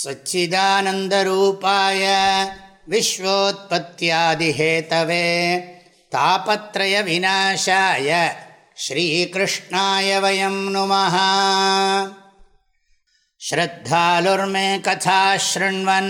सच्चिदानन्दरूपाय विश्वोत्पत्त्यादिहेतवे तापत्रयविनाशाय श्रीकृष्णाय वयं नुमः श्रद्धालुर्मे कथा शृण्वन्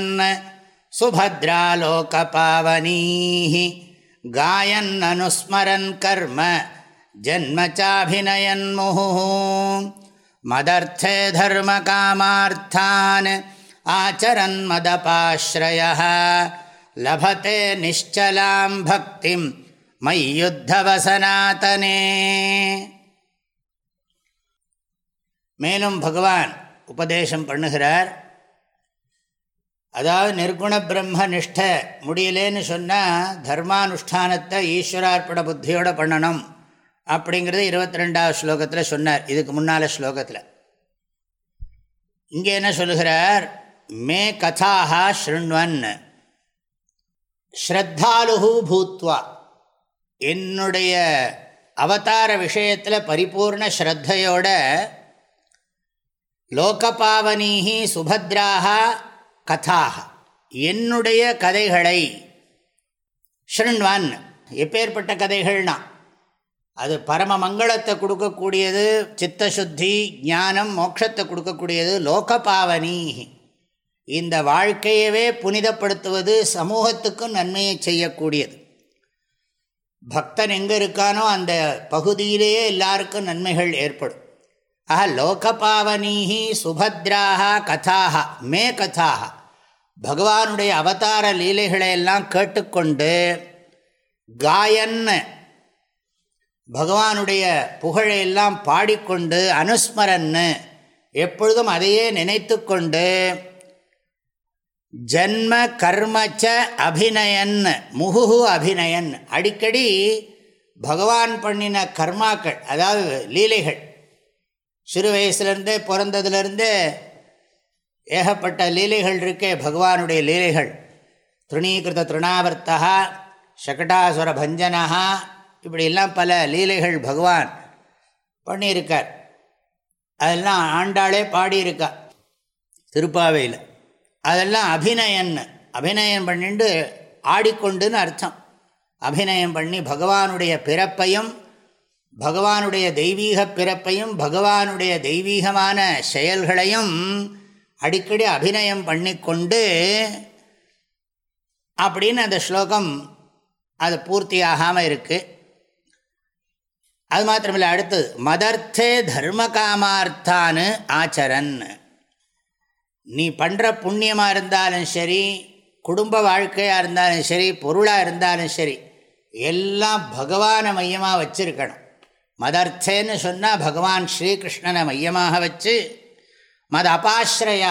सुभद्रालोकपावनीः गायन्ननुस्मरन् कर्म जन्म चाभिनयन्मुहुः मदर्थे धर्मकामार्थान् आचरन्मदपाश्रयः लभते निश्चलां भक्तिं மையுத்தவசனாத்தனே மேலும் பகவான் உபதேசம் பண்ணுகிறார் அதாவது நிர்குண பிரம்ம நிஷ்ட முடியலேன்னு சொன்னால் தர்மானுஷ்டானத்தை ஈஸ்வரார்ப்பண புத்தியோடு பண்ணணும் அப்படிங்கிறது இருபத்தி ரெண்டாவது ஸ்லோகத்தில் சொன்னார் இதுக்கு முன்னால் ஸ்லோகத்தில் இங்கே என்ன சொல்லுகிறார் மே கதாஹா ஸ்ருண்வன் ஸ்ரத்தாலுகு பூத்வா என்னுடைய அவதார விஷயத்தில் பரிபூர்ண ஸ்ரத்தையோட லோகபாவனீகி சுபத்ராக கதாக என்னுடைய கதைகளை ஸ்ருண்வான் எப்பேற்பட்ட கதைகள்னா அது பரம மங்களத்தை கொடுக்கக்கூடியது சித்தசுத்தி ஞானம் மோட்சத்தை கொடுக்கக்கூடியது லோகபாவனி இந்த வாழ்க்கையவே புனிதப்படுத்துவது சமூகத்துக்கும் நன்மையை செய்யக்கூடியது பக்தன் எங்கே இருக்கானோ அந்த பகுதியிலேயே எல்லாருக்கும் நன்மைகள் ஏற்படும் ஆஹா லோகபாவனீஹி சுபத்ராக கதாக மே கதாக பகவானுடைய அவதார லீலைகளை எல்லாம் கேட்டுக்கொண்டு காயன் பகவானுடைய புகழையெல்லாம் பாடிக்கொண்டு அனுஸ்மரன்னு எப்பொழுதும் அதையே நினைத்து கொண்டு ஜன்ம கர்மச்ச அபிநயன் முகுகு அபிநயன் அடிக்கடி பகவான் பண்ணின கர்மாக்கள் அதாவது லீலைகள் சிறு வயசுலேருந்தே பிறந்ததுலேருந்தே ஏகப்பட்ட லீலைகள் இருக்கே பகவானுடைய லீலைகள் திருணீகிருத திருணாவர்த்தா சகடாசுர பஞ்சனா இப்படிலாம் பல லீலைகள் பகவான் பண்ணியிருக்கார் அதெல்லாம் ஆண்டாளே பாடியிருக்கா திருப்பாவையில் அதெல்லாம் அபிநயன் அபிநயம் பண்ணிட்டு ஆடிக்கொண்டுன்னு அர்த்தம் அபிநயம் பண்ணி பகவானுடைய பிறப்பையும் பகவானுடைய தெய்வீக பிறப்பையும் பகவானுடைய தெய்வீகமான செயல்களையும் அடிக்கடி அபிநயம் பண்ணிக்கொண்டு அப்படின்னு அந்த ஸ்லோகம் அது பூர்த்தி ஆகாமல் இருக்குது அது மாத்திரமில்லை அடுத்தது மதர்த்தே தர்ம காமார்த்தான்னு ஆச்சரன் நீ பண்ணுற புண்ணியமாக இருந்தாலும் சரி குடும்ப வாழ்க்கையாக இருந்தாலும் சரி பொருளாக இருந்தாலும் சரி எல்லாம் பகவானை மையமாக வச்சுருக்கணும் மதர்த்தேன்னு சொன்னால் பகவான் ஸ்ரீகிருஷ்ணனை மையமாக வச்சு மத அபாஸ்ரயா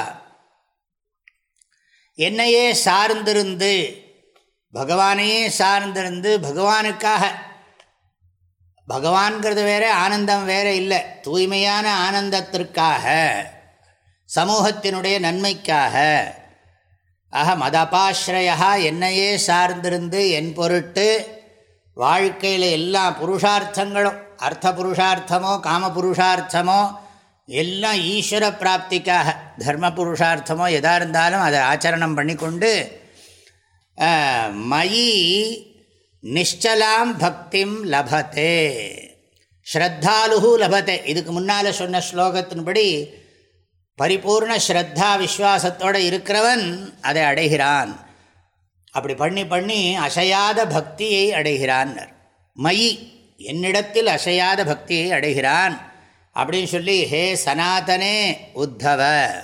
என்னையே சார்ந்திருந்து பகவானையே சார்ந்திருந்து பகவானுக்காக பகவான்கிறது வேற ஆனந்தம் வேற இல்லை தூய்மையான ஆனந்தத்திற்காக சமூகத்தினுடைய நன்மைக்காக ஆக மதபாஸ்ரயா என்னையே சார்ந்திருந்து என் பொருட்டு வாழ்க்கையில் எல்லா புருஷார்த்தங்களும் அர்த்த புருஷார்த்தமோ காம புருஷார்த்தமோ எல்லாம் ஈஸ்வர பிராப்திக்காக தர்ம புருஷார்த்தமோ எதாக இருந்தாலும் அதை ஆச்சரணம் பண்ணிக்கொண்டு மயி நிஷ்டலாம் பக்திம் லபத்தே ஸ்ரத்தாலுகு லபத்தே இதுக்கு முன்னால் சொன்ன ஸ்லோகத்தின்படி பரிபூர்ண ஸ்ரத்தா விஸ்வாசத்தோடு இருக்கிறவன் அதை அடைகிறான் அப்படி பண்ணி பண்ணி அசையாத பக்தியை அடைகிறான்னர் மயி என்னிடத்தில் அசையாத பக்தியை அடைகிறான் அப்படின்னு சொல்லி ஹே சனாதனே உத்தவ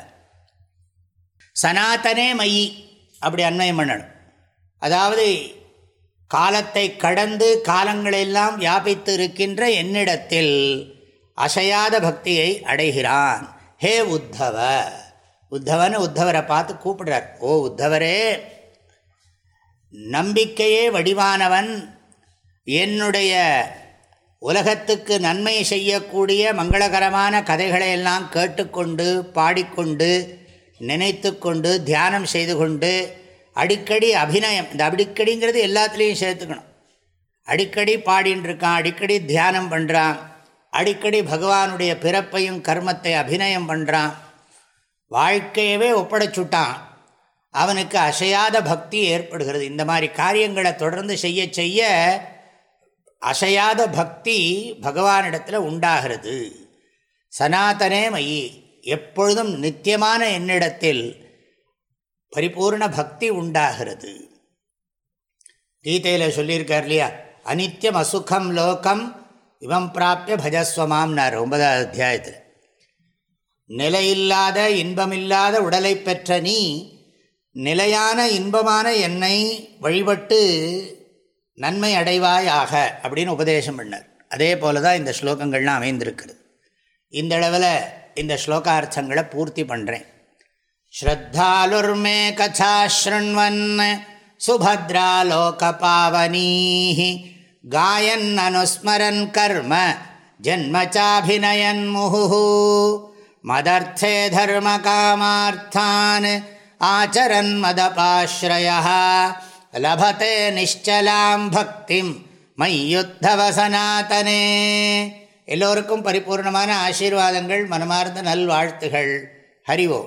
சனாதனே மயி அப்படி அன்வயம் பண்ணணும் அதாவது காலத்தை கடந்து காலங்களெல்லாம் வியாபித்து இருக்கின்ற என்னிடத்தில் அசையாத பக்தியை அடைகிறான் ஹே உத்தவ உத்தவன்னு உத்தவரை பார்த்து கூப்பிடுறார் ஓ உத்தவரே நம்பிக்கையே வடிவானவன் என்னுடைய உலகத்துக்கு நன்மை செய்யக்கூடிய மங்களகரமான கதைகளை எல்லாம் கேட்டுக்கொண்டு பாடிக்கொண்டு நினைத்து கொண்டு தியானம் செய்து கொண்டு அடிக்கடி அபிநயம் இந்த அடிக்கடிங்கிறது எல்லாத்துலேயும் சேர்த்துக்கணும் அடிக்கடி பாடின்னு இருக்கான் அடிக்கடி தியானம் பண்ணுறான் அடிக்கடி பகவானுடைய பிறப்பையும் கர்மத்தை அபிநயம் பண்ணுறான் வாழ்க்கையவே ஒப்படைச்சுட்டான் அவனுக்கு அசையாத பக்தி ஏற்படுகிறது இந்த மாதிரி காரியங்களை தொடர்ந்து செய்ய செய்ய அசையாத பக்தி பகவானிடத்தில் உண்டாகிறது சனாதனே மயி எப்பொழுதும் நித்தியமான என்னிடத்தில் பரிபூர்ண பக்தி உண்டாகிறது கீதையில் சொல்லியிருக்கார் இல்லையா அனித்யம் அசுகம் லோகம் இவம் பிராப்பிய பஜஸ்வமாம்னார் ஒன்பதாவது அத்தியாயத்தில் நிலையில்லாத இன்பமில்லாத உடலை பெற்ற நீ நிலையான இன்பமான என்னை வழிபட்டு நன்மை அடைவாயாக அப்படின்னு உபதேசம் பண்ணார் அதே போல தான் இந்த ஸ்லோகங்கள்லாம் அமைந்திருக்கிறது இந்த அளவில் இந்த ஸ்லோகார்த்தங்களை பூர்த்தி பண்ணுறேன் ஸ்ரத்தாலுர்மே கதா ஸ்ருண்வன் சுபத்ரா லோகபாவனீ காயன் அனுஸ்மரன் கர்ம ஜன்மச்சாபிநயன் முஹு மதர்த்தே தர்ம காமார்த்தான் ஆச்சரன் மதபாஸ்ரய லபத்தே நிச்சலாம் பக்திம் மையுத்தவ சனாதனே எல்லோருக்கும் பரிபூர்ணமான ஆசீர்வாதங்கள் மனமார்ந்த நல்வாழ்த்துகள் ஹரிவோ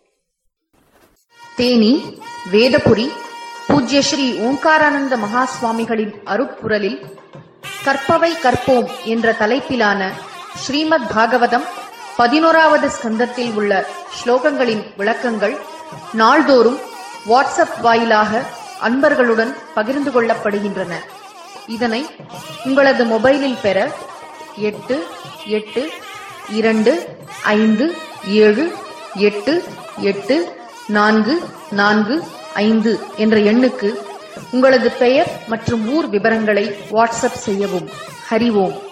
தேனி வேதபுரி பூஜ்ய ஸ்ரீ ஓங்காரானந்த மகா சுவாமிகளின் அருப்புரலில் கற்பவை கற்போம் என்ற தலைப்பிலான ஸ்ரீமத் பாகவதம் பதினோராவது ஸ்கந்தத்தில் உள்ள ஸ்லோகங்களின் விளக்கங்கள் நாள்தோறும் வாட்ஸ்அப் வாயிலாக அன்பர்களுடன் பகிர்ந்து கொள்ளப்படுகின்றன இதனை உங்களது மொபைலில் பெற எட்டு எட்டு இரண்டு ஐந்து ஏழு எட்டு எட்டு நான்கு நான்கு ஐந்து என்ற எண்ணுக்கு உங்களது பெயர் மற்றும் ஊர் விவரங்களை வாட்ஸ்அப் செய்யவும் ஹரி ஓம்